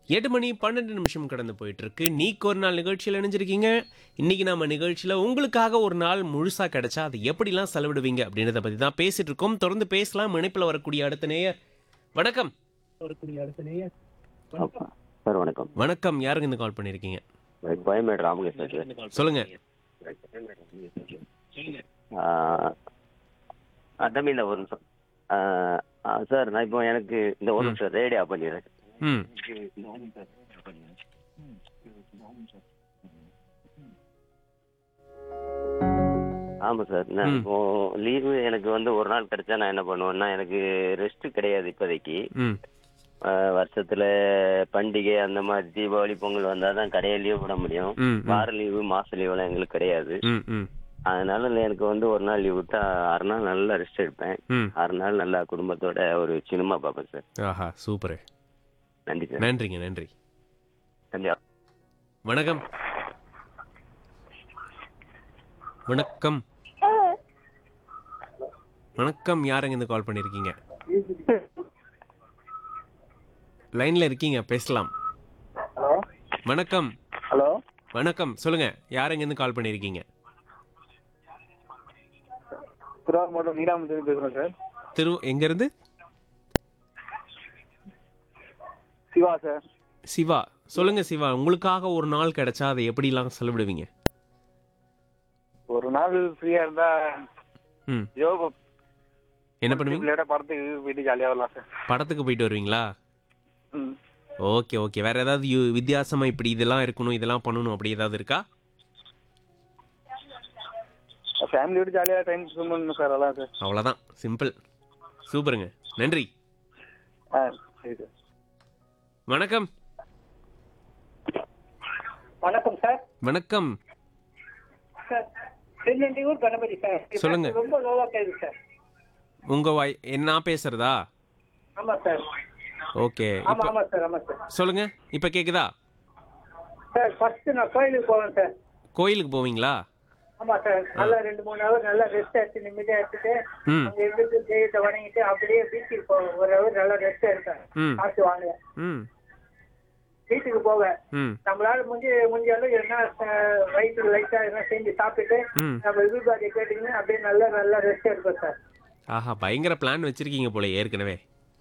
எட்டு மணி பன்னெண்டு நிமிஷம் கடந்து போயிட்டு இருக்கு நீக்கு ஒரு நாள் நிகழ்ச்சியில் இணைஞ்சிருக்கீங்க இன்னைக்கு நம்ம நிகழ்ச்சியில் உங்களுக்காக ஒரு நாள் முழுசா கிடைச்சா அது எப்படிலாம் செலவிடுவீங்க அப்படின்றத பத்தி தான் பேசிட்டு இருக்கோம் தொடர்ந்து பேசலாம் இணைப்பில் வரக்கூடிய அடுத்த நேயர் வணக்கம் சார் வணக்கம் வணக்கம் யாருங்க இந்த கால் பண்ணியிருக்கீங்க கோயம்பேடு ராமகிருஷ்ணன் சார் சொல்லுங்க ஆஹ், ஆ, தம்பி இந்த ஒரு நிமிஷம் ஆஹ், ஆ, சார் நான் இப்போ எனக்கு இந்த ஒரு நிமிஷம் ரேடியோ ஆஃப் பண்ணிடுறேன் ம் ஆமாம் சார் நான் ம். இப்போ லீவு எனக்கு வந்து ஒரு நாள் கிடைச்சா நான் என்ன பண்ணுவேன்னா எனக்கு ரெஸ்ட் கிடையாது இப்போதைக்கு ம் ஆஹ், வருஷத்துல பண்டிகை அந்த மாதிரி தீபாவளி பொங்கல் வந்தால் தான் கடையை லீவ் விட முடியும் ம், ம். வார லீவு மாச லீவுலாம் எங்களுக்கு கிடையாது ம் ம் அதனால எனக்கு வந்து ஒரு நாள் லீவ் விட்டா ஆறு நாள் நல்லா ரெஸ்ட் எடுப்பேன் ம் ஆறு நாள் நல்லா குடும்பத்தோட ஒரு சினிமா பார்ப்பேன் சார் ஆஹா சூப்பர் நன்றி சார் நன்றிங்க நன்றி நன்றி வணக்கம் வணக்கம் வணக்கம் யாருங்க இந்த கால் பண்ணியிருக்கீங்க லைன்ல இருக்கீங்க பேசலாம் ஹலோ வணக்கம் ஹலோ வணக்கம் சொல்லுங்க யாருங்க இருந்து கால் பண்ணியிருக்கீங்க திருவாரூர் மாவட்டம் நீடாமத்திலிருந்து பேசுகிறேன் சார் திரு எங்க இருந்து சிவா சார் சிவா சொல்லுங்க சிவா உங்களுக்காக ஒரு நாள் கிடைச்சா அதை எப்படிலாம் செலவிடுவீங்க ஒரு நாள் ஃப்ரீயா இருந்தா ம் யோகா என்ன பண்ணுவீங்க பிள்ளையோட படத்துக்கு போயிட்டு ஜாலியா வரலாம் சார் படத்துக்கு போயிட்டு வருவீங்களா ம் ஓகே ஓகே வேற ஏதாவது யு- வித்தியாசமா இப்படி இதெல்லாம் இருக்கணும் இதெல்லாம் பண்ணணும் அப்படி ஏதாவது இருக்கா ஃபேமிலியோட ஜாலியா டைம் ஸ்பெண்ட் பண்ணணும் சார் அதான் சார் அவ்வளோதான் சிம்பிள் சூப்பருங்க நன்றி ஆ சரி சார் வணக்கம் வணக்கம் சார் வணக்கம் சார் திருநெல்வேலூர் கணபதி சார் சொல்லுங்க. ரொம்ப லோவா கேள்வி சார் உங்க வாய் என்ன பேசுறதா ஆமா சார் ஓகே ஆமா இப்போ ஆமா சார் ஆமா சார் சொல்லுங்க இப்போ கேக்குதா சார் ஃபர்ஸ்ட் நான் கோயிலுக்கு போவேன் சார் கோயிலுக்கு போவீங்களா ஆமா சார் நல்லா ரெண்டு மூணு ஹவர் நல்லா ரெஸ்ட் எடுத்து நிம்மதியா எடுத்துட்டு ம் அங்க இருந்துட்டு தெய்வத்தை வணங்கிட்டு அப்படியே பீச்சுக்கு போவேன் ஒரு ஹவர் நல்லா ரெஸ்ட் எடுத்தேன் ம் காசு வாங்குவேன் ம் வீட்டுக்கு போவேன் ம் நம்மளால முடிஞ்ச முடிஞ்ச அளவு என்ன அஹ், வயிற்று லைட்டா என்ன செஞ்சு சாப்பிட்டுட்டு ம் நம்ம எதிர்பார்த்தை கேட்டீங்கன்னா அப்படியே நல்லா நல்லா ரெஸ்ட் எடுப்பேன் சார் ஆஹா பயங்கர பிளான் வச்சிருக்கீங்க போல ஏற்கனவே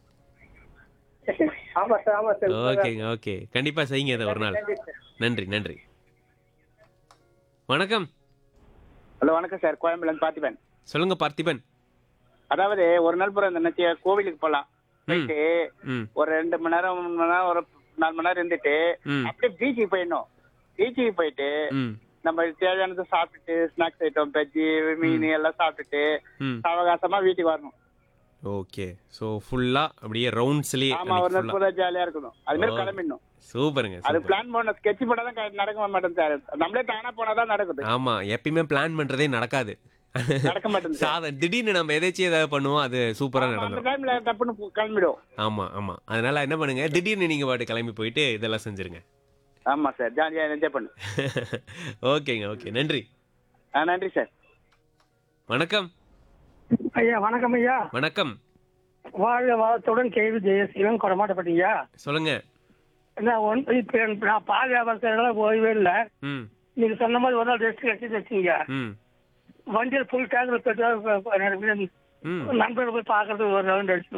ஆமா சார் ஆமா சார் ஓகேங்க ஓகே கண்டிப்பா செய்யுங்க இதை ஒரு நாள் நன்றி சார் நன்றி நன்றி வணக்கம் ஹலோ வணக்கம் சார் கோயம்புலேருந்து பார்த்திபன் சொல்லுங்க பார்த்திபன் அதாவது ஒரு நாள் பூரா இந்த நிச்சய கோவிலுக்கு போகலாம் ம் போயிட்டு ம் ஒரு ரெண்டு மணி நேரம் மூணு மணி நேரம் ஒரு நாலு மணி நேரம் இருந்துட்டு ம் அப்படியே பீச்சுக்கு போயிடணும் பீச்சுக்கு போயிட்டு ம் நம்ம தேவையானதை சாப்பிட்டுட்டு ஸ்நாக்ஸ் ஐட்டம் பஜ்ஜி மீன் எல்லாம் சாப்பிட்டுட்டு ம் அவகாசமா வீட்டுக்கு வரணும் ஓகே ஸோ ஃபுல்லா அப்படியே ரவுண்ட்ஸ்லயே ஆமா ஒரு நாள் பூரா ஜாலியா இருக்கணும் அது மாதிரி ஓ. கிளம்பிடணும் சூப்பருங்க அது சூப்பர் பிளான் பண்ண ஸ்கெட்ச் பண்ணா தான் க- நடக்க மாட்டேன் சார் நம்மளே தானா போனாதான் நடக்குது ஆமா எப்பயுமே பிளான் பண்றதே நடக்காது நடக்க மாட்டேங்குது சாதம் திடீர்னு நம்ம எதாச்சும் ஏதாவது பண்ணுவோம் அது சூப்பரா ஆமா, அந்த நடந்துரும் டைம்ல டப்புன்னு பு- கிளம்பிடும் ஆமா ஆமா அதனால என்ன பண்ணுங்க திடீர்னு நீங்க பாட்டு கிளம்பி போயிட்டு இதெல்லாம் செஞ்சிருங்க ஆமா சார் ஜாலியா என்ஜாய் பண்ணு ஓகேங்க ஓகே நன்றி ஆ, நன்றி சார் வணக்கம் ஐயா வணக்கம் ஐயா வணக்கம் வாழ்க வளத்துடன் கேள்வி ஜெயசீலன் கொடமாட்டப்பட்டீங்க சொல்லுங்க என்ன ஒன் இப்போ நான் பால் வியாபாரத்தில் ஓய்வே இல்லை ம் நீங்க சொன்ன மாதிரி ஒரு நாள் ரெஸ்ட் கட்டி வச்சீங்க ம் வண்டியில் ஃபுல் டேங்கில் பெட்ரோல் ம் நண்பர்கள் போய் பார்க்கறது ஒரு ரவுண்ட் அடிச்சு